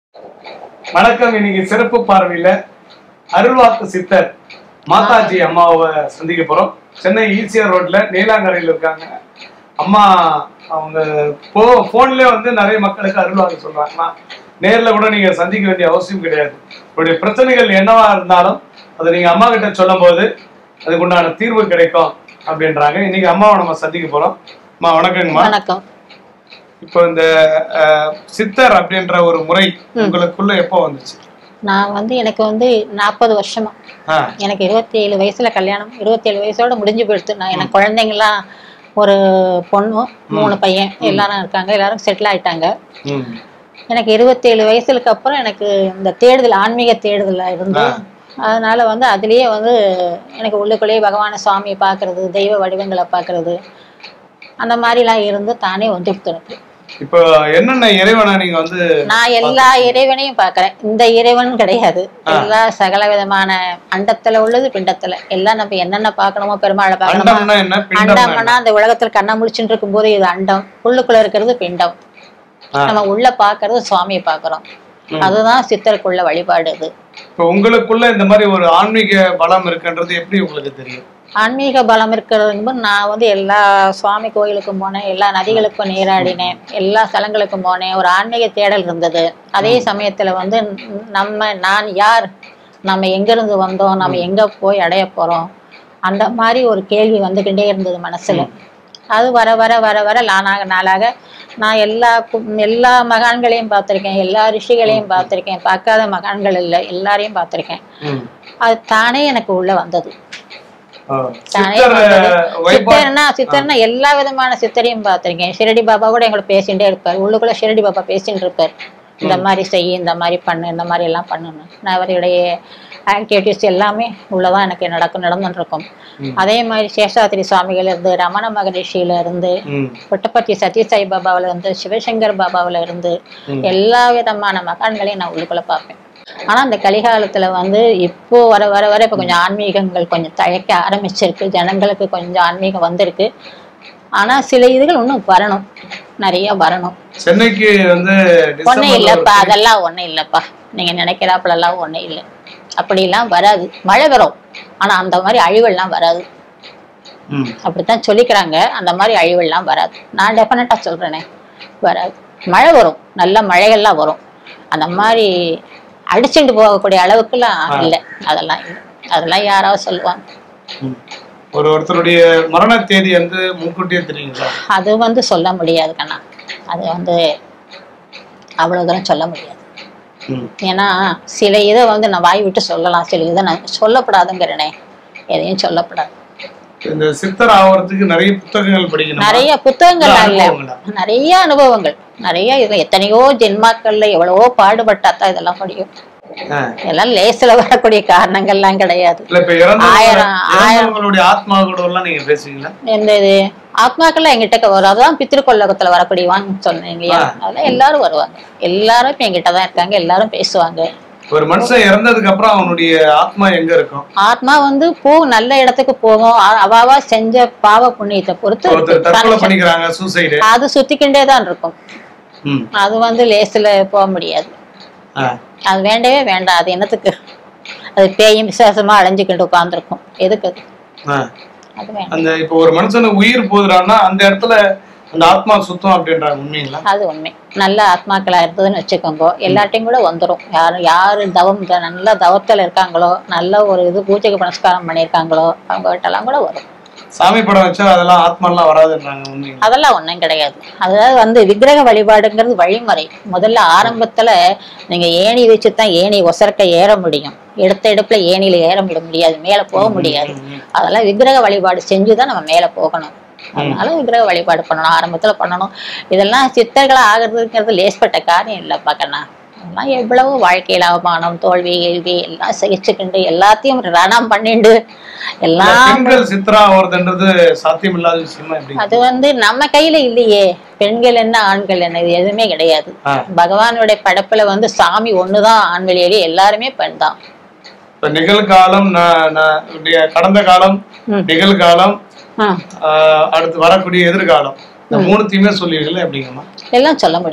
வணக்கம் இன்னைக்கு சிறப்பு பார்வையில அருள்வாக்கு சித்தர் மாதாஜி அம்மாவை சந்திக்க போறோம் சென்னை ஈசிஆர் ரோட்ல நீலாங்கரையில் இருக்காங்க அம்மா அவங்க போ போன்லயே வந்து நிறைய மக்களுக்கு அருள்வாக்கு சொல்றாங்கன்னா நேர்ல கூட நீங்க சந்திக்க வேண்டிய அவசியம் கிடையாது உங்களுடைய பிரச்சனைகள் என்னவா இருந்தாலும் அதை நீங்க அம்மா கிட்ட சொல்லும் போது அதுக்கு உண்டான தீர்வு கிடைக்கும் அப்படின்றாங்க இன்னைக்கு அம்மாவை நம்ம சந்திக்க போறோம் அம்மா வணக்கங்கம்மா வணக்கம் இப்போ இந்த அஹ், சித்தர் அப்படின்ற ஒரு முறை உங்களுக்குள்ள எப்போ வந்துச்சு நான் வந்து எனக்கு வந்து நாற்பது வருஷமா ஆ எனக்கு இருபத்தி ஏழு வயசுல கல்யாணம் இருபத்தி ஏழு வயசோட முடிஞ்சு போயிடுத்து நான் எனக்கு குழந்தைங்களாம் ஒரு பொண்ணு மூணு பையன் எல்லாரும் இருக்காங்க எல்லாரும் செட்டில் ஆயிட்டாங்க ம் எனக்கு இருபத்தேழு வயசுக்கு அப்புறம் எனக்கு இந்த தேடுதல் ஆன்மீக தேடுதல் இருந்து அதனால வந்து அதுலயே வந்து எனக்கு உள்ளுக்குள்ளேயே பகவான சுவாமியை பார்க்கறது தெய்வ வடிவங்களை பார்க்கறது அந்த மாதிரிலாம் இருந்து தானே வந்துடுத்து எனக்கு இப்போ என்னென்ன இறைவனை நீங்க வந்து நான் எல்லா இறைவனையும் பார்க்கறேன் இந்த இறைவன் கிடையாது எல்லா சகல விதமான அண்டத்துல உள்ளது பிண்டத்துல எல்லாம் நம்ம என்னென்ன பார்க்கணுமோ பெருமாளை பார்க்கணுமா அண்டம்னா என்ன பிண்டம் அண்டம்னா அந்த உலகத்துல கண்ணா முழிச்சுட்டு இருக்கும் போது இது அண்டம் உள்ளுக்குள்ள இருக்கிறது பிண்டம் ஆ. நம்ம உள்ள பார்க்கறது சுவாமியை பார்க்கறோம் அதுதான் சித்தருக்குள்ள வழிபாடு இது இப்போ உங்களுக்குள்ள இந்த மாதிரி ஒரு ஆன்மீக பலம் இருக்குன்றது எப்படி உங்களுக்கு தெரியும் ஆன்மீக பலம் இருக்கிறது நான் வந்து எல்லா சுவாமி கோயிலுக்கும் போனேன் எல்லா நதிகளுக்கும் நீராடினேன் எல்லா ஸ்தலங்களுக்கும் போனேன் ஒரு ஆன்மீக தேடல் இருந்தது அதே சமயத்துல வந்து ந- நம்ம நான் யார் நம்ம எங்கிருந்து வந்தோம் நம்ம எங்க போய் அடைய போறோம் அந்த மாதிரி ஒரு கேள்வி வந்துக்கிட்டே இருந்தது மனசுல அது வர வர வர வர நாளாக நாளாக நான் எல்லா கு- எல்லா மகான்களையும் பார்த்திருக்கேன் எல்லா ரிஷிகளையும் பார்த்திருக்கேன் பார்க்காத மகான்கள் இல்லை எல்லாரையும் பார்த்திருக்கேன் ம். அது தானே எனக்கு உள்ள வந்தது ஆ. தானே சித்தர் வந்தது. வைபா சித்தர்னா சித்தர்னா எல்லா விதமான சித்தரையும் பார்த்திருக்கேன் ஷிரடி பாபா கூட எங்களுக்கு பேசிட்டே இருப்பார் உள்ளுக்குள்ள ஷிரடி பாபா பேசிட்டு இருப்பார் இந்த மாதிரி செய் இந்த மாதிரி பண்ணு இந்த மாதிரி எல்லாம் பண்ணணும் நான் அவருடைய ஆக்டிவிட்டிஸ் எல்லாமே உள்ளதான் எனக்கு நடக்கும் நடந்துட்டு இருக்கும் அதே மாதிரி சேஷாத்திரி சுவாமிகள் இருந்து ரமண மகரிஷியில இருந்து ம். புட்டப்பர்த்தி சத்யசாய் பாபாவுல இருந்து சிவசங்கர் பாபாவுல இருந்து எல்லா விதமான மகான்களையும் நான் உள்ளுக்குள்ள பார்ப்பேன் ஆனா அந்த கலிகாலத்துல வந்து இப்போ வர வர வர இப்ப கொஞ்சம் ஆன்மீகங்கள் கொஞ்சம் தழைக்க ஆரம்பிச்சிருக்கு ஜனங்களுக்கு கொஞ்சம் ஆன்மீகம் வந்திருக்கு ஆனா சில இதுகள் இன்னும் வரணும் நிறைய வரணும் சென்னைக்கு வந்து ஒண்ணும் டிசம்பர்ல இல்லப்பா அதெல்லாம் ஒண்ணும் இல்லப்பா நீங்க நினைக்கிறாப்புலலாம் ஒண்ணும் இல்லை அப்படிலாம் வராது மழை வரும் ஆனா அந்த மாதிரி அழிவெல்லாம் வராது ம். அப்படித்தான் சொல்லிக்கிறாங்க அந்த மாதிரி அழிவெல்லாம் வராது நான் டெஃபினட்டா சொல்றேனே வராது மழை வரும் நல்ல மழைகள்லாம் வரும் அந்த மாதிரி அடிச்சுட்டு போகக்கூடிய அளவுக்குலாம் இல்லை அதெல்லாம் இல்லை அதெல்லாம் யாராவது சொல்லுவாங்க ம். ஒரு ஒருத்தருடைய மரண தேதி வந்து முன்கூட்டியே தெரியுங்களா அது வந்து சொல்ல முடியாது கண்ணா அது வந்து அவ்வளவு தூரம் சொல்ல முடியாது ம். ஏன்னா சில இதை வந்து நான் வாய் விட்டு சொல்லலாம் சில இதை நான் சொல்லப்படாதுங்கிறனே எதையும் சொல்லப்படாது இந்த சித்தர் ஆவறதுக்கு நிறைய புத்தகங்கள் படிக்கணும் நிறைய புத்தகங்கள் இல்ல, இல்ல அனுபவங்களா? நிறைய அனுபவங்கள் நிறைய இது எத்தனையோ ஜென்மாக்கள்ல எவ்வளவோ பாடுபட்டாதான் இதெல்லாம் முடியும் இதெல்லாம் லேசில் வரக்கூடிய காரணங்கள்லாம் கிடையாது இல்ல இப்ப இறந்த ஆயிரம், இறந்தவங்களுடைய ஆத்மா கூட எல்லாம் நீங்க பேசுவீங்களா எந்த இது ஆத்மாக்கள்லாம் எங்கிட்ட வரும் அதுதான் பித்திருக்கொள்ளகத்துல வரக்கூடியவான்னு சொன்னேன் இல்லையா அதெல்லாம் எல்லாரும் வருவாங்க எல்லாரும் இப்ப எங்கிட்ட தான் இருக்காங்க எல்லாரும் பேசுவாங்க ஒரு மனுஷன் இறந்ததுக்கு அப்புறம் அவனுடைய ஆத்மா எங்க இருக்கும் ஆத்மா வந்து போ நல்ல இடத்துக்கு போகும் அ- அவாவா செஞ்ச பாவ புண்ணியத்தை பொறுத்து ஒருத்தர் இருக்கு. தற்கொலை பண்ணிக்கிறாங்க சூசைடு அது சுத்திக்கிண்டே தான் இருக்கும் ம் அது வந்து லேசில் போக முடியாது ஆ. அது வேண்டவே வேண்டாம் அது என்னத்துக்கு அது பேயும் விசேஷமா அலைஞ்சுக்கிட்டு உட்காந்துருக்கும் எதுக்கு அது ஆ. அது வேண்டாம் அந்த இப்போ ஒரு மனுஷனுக்கு உயிர் போகுதுறான்னா அந்த இடத்துல அந்த ஆத்மா சுத்தம் அப்படின்றாங்க உண்மைங்களா அது உண்மை நல்ல ஆத்மாக்களா இருந்ததுன்னு வச்சுக்கோங்க எல்லார்ட்டையும் கூட வந்துடும் யாரு யாரு தவம் த- நல்ல தவத்துல இருக்காங்களோ நல்ல ஒரு இது பூஜைக்கு புனஸ்காரம் பண்ணியிருக்காங்களோ அவங்க கிட்டலாம் கூட வரும் சாமி படம் வச்சா அதெல்லாம் ஆத்மாலாம் வராதுன்றாங்க உண்மைங்களா அதெல்லாம் ஒன்றும் கிடையாது அதாவது வந்து விக்கிரக வழிபாடுங்கிறது வழிமுறை முதல்ல ஆரம்பத்துல நீங்க ஏணி வச்சு தான் ஏணி ஒசரக்க ஏற முடியும் எடுத்த எடுப்புல ஏணியில ஏற விட முடியாது மேல போக முடியாது அதெல்லாம் விக்கிரக வழிபாடு செஞ்சுதான் நம்ம மேல போகணும் அதனால விக்கிரக வழிபாடு பண்ணணும் ஆரம்பத்துல பண்ணணும் இதெல்லாம் சித்தர்களா ஆகிறதுங்கிறது லேஸ்பட்ட காரியம் இல்லப்பா கண்ணா அதெல்லாம் எவ்வளவு வாழ்க்கையில அவமானம் தோல்வி கேள்வி எல்லாம் சகிச்சுக்கிண்டு எல்லாத்தையும் ரணம் பண்ணிண்டு எல்லாம் பெண்கள் சித்ரா ஆவறதுன்றது சாத்தியம் இல்லாத விஷயமா எப்படி அது வந்து நம்ம கையில இல்லையே பெண்கள் என்ன ஆண்கள் என்ன இது எதுவுமே கிடையாது ஆ. பகவானுடைய படைப்புல வந்து சாமி ஒண்ணுதான் ஆண் வெளியிலே எல்லாருமே பெண் தான் இப்ப நிகழ்காலம் ந- ந- உடைய கடந்த காலம் ம். நிகழ்காலம் ஆ, ஆஹ், அடுத்து வரக்கூடிய எதிர்காலம் இந்த மூணுத்தையுமே சொல்லுவீங்களா எப்படிங்கம்மா எல்லாம் சொல்ல முடியும்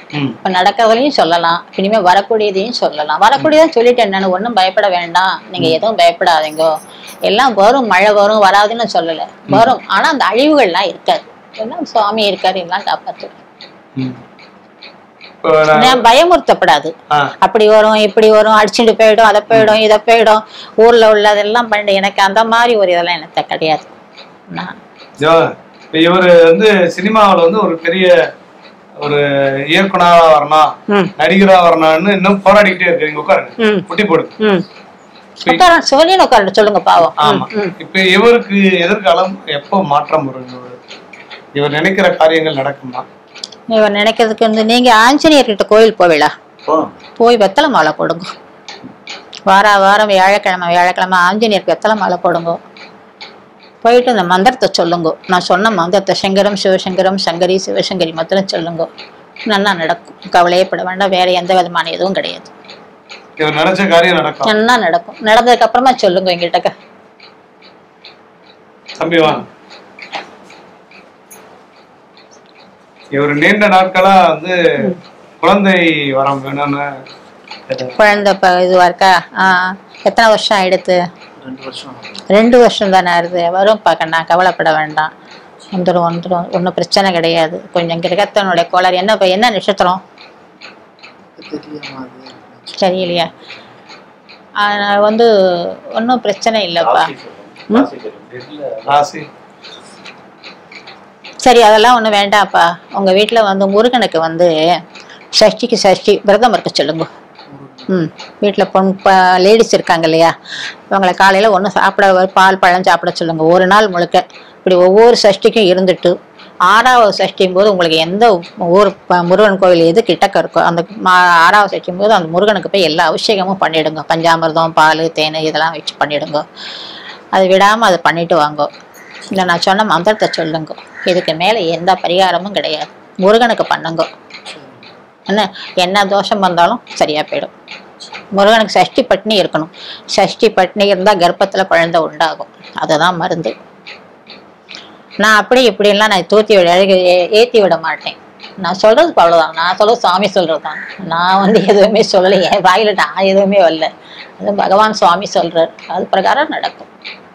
ம் இப்ப நடக்கிறதுலையும் சொல்லலாம் இனிமே வரக்கூடியதையும் சொல்லலாம் வரக்கூடியதான் சொல்லிட்டேன் நான் ஒன்றும் பயப்பட வேண்டாம் நீங்க எதுவும் பயப்படாதீங்க எல்லாம் வரும் மழை வரும் வராதுன்னு சொல்லல வரும் ஆனா அந்த அழிவுகள்லாம் இருக்காது எல்லாம் சுவாமி இருக்காரு எல்லாம் காப்பாத்து ம் இப்போ நான் நான் பயமுறுத்தப்படாது ஆ அப்படி வரும் இப்படி வரும் அடிச்சுட்டு போயிடும் அதை போயிடும் இதை போயிடும் ஊர்ல உள்ளதெல்லாம் பண்ணிட்டு எனக்கு அந்த மாதிரி ஒரு இதெல்லாம் எனக்கு கிடையாது நான் ஜோ இப்போ இவர் வந்து சினிமாவில் வந்து ஒரு பெரிய ஒரு இயக்குனரா வரணும் ம் நடிகரா வரணும்னு இன்னும் போராடிக்கிட்டே இருக்கீங்க உட்காருங்க ம் குட்டி போடு ம் உட்கார சிவலின்னு உட்கார சொல்லுங்க பாவம் ஆமா ம், ம். இப்ப இவருக்கு எதிர்காலம் எப்போ மாற்றம் வரும் இவரு? இவர் நினைக்கிற காரியங்கள் நடக்குமா இவர் நினைக்கிறதுக்கு வந்து நீங்க ஆஞ்சநேயர் கிட்ட கோயில் போவீளா போனோம் போய் வெத்தலை மாலை போடுங்க வார வாரம் வியாழக்கிழமை வியாழக்கிழமை ஆஞ்சநேயருக்கு வெத்தலை மாலை போடுங்க போயிட்டு இந்த மந்திரத்தை சொல்லுங்க நான் சொன்ன மந்திரத்தை சங்கரம் சிவசங்கரம் சங்கரி சிவசங்கரி மாத்திரம் சொல்லுங்க நல்லா நடக்கும் கவலையே பட வேண்டாம் வேற எந்த விதமான எதுவும் கிடையாது இவர் நினைச்ச காரியம் நடக்கும் நல்லா நடக்கும் நடந்ததுக்கு அப்புறமா சொல்லுங்க எங்கிட்ட தம்பி வாங்க இவர் நீண்ட நாட்களா வந்து குழந்தை வரம் வேணும்னு கேட்டாரு. குழந்தை இப்போ இதுவா இருக்கா ஆ எத்தனை வருஷம் ஆயிடுத்து ரெண்டு வருஷம் ரெண்டு வருஷம் தானே ஆகுது வரும் பார்க்கண்ணா கவலைப்பட வேண்டாம் வந்துடும் வந்துடும் ஒன்றும் பிரச்சனை கிடையாது கொஞ்சம் கிரகத்தனுடைய கோளாறு என்ன இப்போ என்ன நட்சத்திரம் தெரியாம அது சரியில்லையா ஆனா வந்து ஒன்றும் பிரச்சனை இல்லைப்பா ராசி சரி அதெல்லாம் ஒன்றும் வேண்டாம்ப்பா உங்கள் வீட்டில் வந்து முருகனுக்கு வந்து சஷ்டிக்கு சஷ்டி விரதம் இருக்க சொல்லுங்க ம் வீட்டில் பொன் லேடிஸ் இருக்காங்க இல்லையா அவங்கள காலையில் ஒன்றும் சாப்பிட வ- பால் பழம் சாப்பிட சொல்லுங்க ஒரு நாள் முழுக்க இப்படி ஒவ்வொரு சஷ்டிக்கும் இருந்துட்டு ஆறாவது சஷ்டியும் போது உங்களுக்கு எந்த ஊர் ப- முருகன் கோவில் எது கிட்டக்க இருக்கோ அந்த மா- ஆறாவது சஷ்டியும் போது அந்த முருகனுக்கு போய் எல்லா அபிஷேகமும் பண்ணிடுங்க பஞ்சாமிர்தம் பால் தேன் இதெல்லாம் வச்சு பண்ணிடுங்க அது விடாமல் அதை பண்ணிட்டு வாங்க இல்லை நான் சொன்ன மந்திரத்தை சொல்லுங்க இதுக்கு மேலே எந்த பரிகாரமும் கிடையாது முருகனுக்கு பண்ணுங்க என்ன என்ன தோஷம் வந்தாலும் சரியா போயிடும் முருகனுக்கு சஷ்டி பட்னி இருக்கணும் சஷ்டி பட்னி இருந்தால் கர்ப்பத்தில் குழந்தை உண்டாகும் அதுதான் மருந்து நான் அப்படி இப்படிலாம் நான் தூத்தி விட ஏ- ஏத்தி விட மாட்டேன் நான் சொல்றது இப்ப அவ்வளவுதான் நான் சொல்றது சாமி சொல்றது தான் நான் வந்து எதுவுமே சொல்லலை என் வாயில நான் எதுவுமே வரல அது பகவான் சுவாமி சொல்றார் அது பிரகாரம் நடக்கும்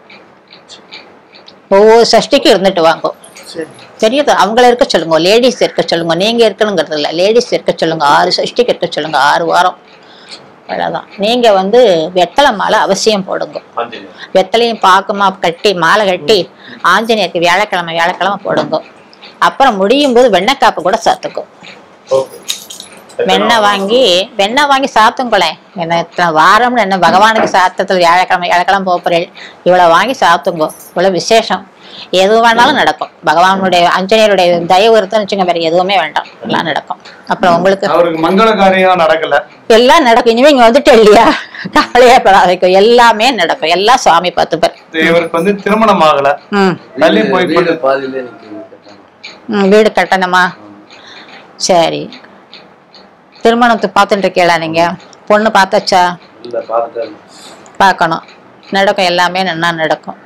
ஒவ்வொரு சஷ்டிக்கும் இருந்துட்டு வாங்க சரி தெரியுது அவங்கள இருக்க சொல்லுங்க லேடிஸ் இருக்க சொல்லுங்க நீங்க இருக்கணுங்கிறது இல்ல லேடிஸ் இருக்க சொல்லுங்க ஆறு சஷ்டிக்கு இருக்க சொல்லுங்க ஆறு வாரம் அவ்வளவுதான் நீங்க வந்து வெத்தலை மாலை அவசியம் போடுங்க வெத்தலையும் பாக்குமா கட்டி மாலை கட்டி ஆஞ்சநேயருக்கு வியாழக்கிழமை வியாழக்கிழமை போடுங்க அப்புறம் முடியும் போது வெண்ணெய்க்காப்பு கூட சாத்துக்கும் வெண்ணெய் வாங்கி வெண்ணெய் வாங்கி சாத்துங்களேன் என்ன இத்தனை வாரம்னு என்ன பகவானுக்கு சாத்தத்தில் வியாழக்கிழமை வியாழக்கிழமை போகிறேன் இவ்வளவு வாங்கி சாத்துங்க இவ்வளவு விசேஷம் எது வேணாலும் நடக்கும் பகவானுடைய அஞ்சனேயருடைய தயவு இருக்குன்னு வச்சுங்க வேற எதுவுமே வேண்டாம் எல்லாம் நடக்கும் அப்புறம் உங்களுக்கு அவருக்கு மங்கள காரியம் நடக்கல எல்லாம் நடக்கும் இனிமே இங்க வந்துட்டு இல்லையா கவலையே படாதைக்கும் எல்லாமே நடக்கும் எல்லாம் சுவாமி பார்த்துப்பார் இது இவருக்கு வந்து திருமணம் ஆகல ம் தள்ளி போய் வீடு பண்ணு. பாதியிலே நிக்குது கட்டணம். ம், வீடு கட்டணுமா சரி திருமணத்துக்கு பார்த்துட்டு இருக்கீங்களா நீங்க பொண்ணு பார்த்தாச்சா இல்ல பார்த்துட்டேன் பார்க்கணும் நடக்கும் எல்லாமே நல்லா நடக்கும்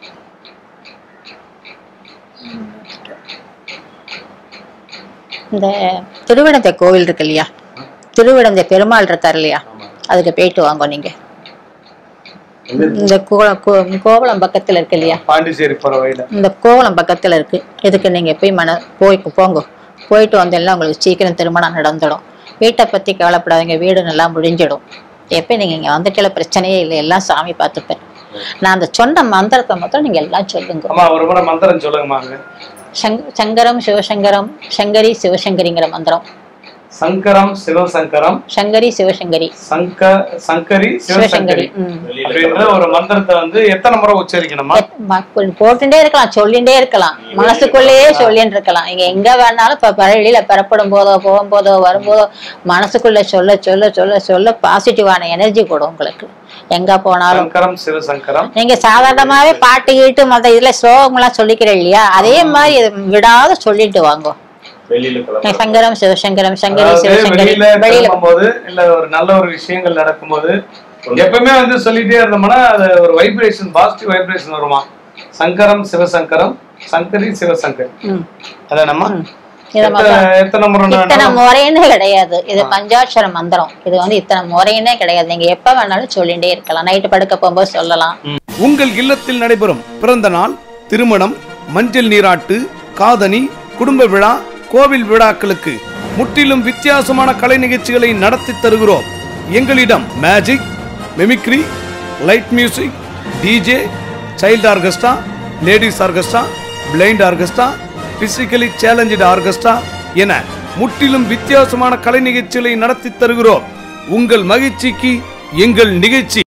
இந்த திருவிடந்தை கோவில் இருக்கு இல்லையா திருவிடந்தை பெருமாள் இருக்கார் இல்லையா ஆமா அதுக்கு போயிட்டு வாங்க நீங்க எங்க இருக்கு? இந்த கோலம் கோ- கோவளம் பக்கத்துல இருக்கு இல்லையா பாண்டிச்சேரி போற வழியில இந்த கோவளம் பக்கத்துல இருக்கு இதுக்கு நீங்க போய் மன போய் போங்க போயிட்டு வந்தெல்லாம் உங்களுக்கு சீக்கிரம் திருமணம் நடந்துடும் வீட்டை பத்தி கவலைப்படாதீங்க வீடு நல்லா முடிஞ்சிடும் எப்போ நீங்க இங்க வந்துட்டல பிரச்சனையே இல்லை எல்லாம் சாமி பார்த்துப்பேன் நான் அந்த சொன்ன மந்திரத்தை மட்டும் நீங்க எல்லாம் சொல்லுங்க அம்மா ஒரு முறை மந்திரம் சொல்லுங்கம்மா அங்க. சங் சங்கரம் சிவசங்கரம் சங்கரி சிவசங்கரிங்கிற மந்திரம் சங்கரம் சிவசங்கரம் சங்கரி சிவசங்கரி சங்க சங்கரி சிவசங்கரி சிவசங்கரி ம் அப்படின்ற ஒரு மந்திரத்தை வந்து எத்தனை முறை உச்சரிக்கணுமா ம- போட்டுட்டே இருக்கலாம் சொல்லிண்டே இருக்கலாம் மனசுக்குள்ளேயே சொல்லிட்டு இருக்கலாம் நீங்க எங்க வேணாலும் இப்ப பழனியில பெறப்படும் போதோ போகும்போதோ வரும்போதோ மனசுக்குள்ள சொல்ல சொல்ல சொல்ல சொல்ல பாசிட்டிவான எனர்ஜி கூடும் உங்களுக்கு எங்க போனாலும் சங்கரம் சிவசங்கரம் நீங்க சாதாரணமாவே பாட்டு கீட்டு மத்த இதுல ஸ்லோகம் எல்லாம் சொல்லிக்கிறேன் இல்லையா அதே மாதிரி இது விடாத சொல்லிட்டு வாங்க சங்கரம் சிவசங்கரம் சங்கரி அதாவது சிவசங்கரி வெளியில வெளியில கிளம்பும்போது இல்ல ஒரு நல்ல ஒரு விஷயங்கள் நடக்கும்போது எப்பவுமே வந்து சொல்லிட்டே இருந்தோம்னா அது ஒரு வைப்ரேஷன் பாசிட்டிவ் வைப்ரேஷன் வருமா சங்கரம் சிவசங்கரம் சங்கரி சிவசங்கரி ம் அதானம்மா இதை எத்தனை மட்டும் எத்தனை முறை இத்தனை வேணாலும் முறைன்னு கிடையாது இது பஞ்சாட்சர மந்திரம் இது வந்து இத்தனை முறைன்னே கிடையாது நீங்க எப்ப வேணாலும் சொல்லிட்டே இருக்கலாம் நைட்டு படுக்க போகும்போது சொல்லலாம் உங்கள் இல்லத்தில் நடைபெறும் பிறந்த நாள் திருமணம் மஞ்சள் நீராட்டு காதணி குடும்ப விழா கோவில் விழாக்களுக்கு முற்றிலும் வித்தியாசமான கலை நிகழ்ச்சிகளை நடத்தி தருகிறோம் எங்களிடம் magic mimicry light music DJ child orchestra ladies orchestra blind orchestra physically challenge orchestra என முற்றிலும் வித்தியாசமான கலை நிகழ்ச்சிகளை நடத்தி தருகிறோம் உங்கள் மகிழ்ச்சிக்கு எங்கள் நிகழ்ச்சி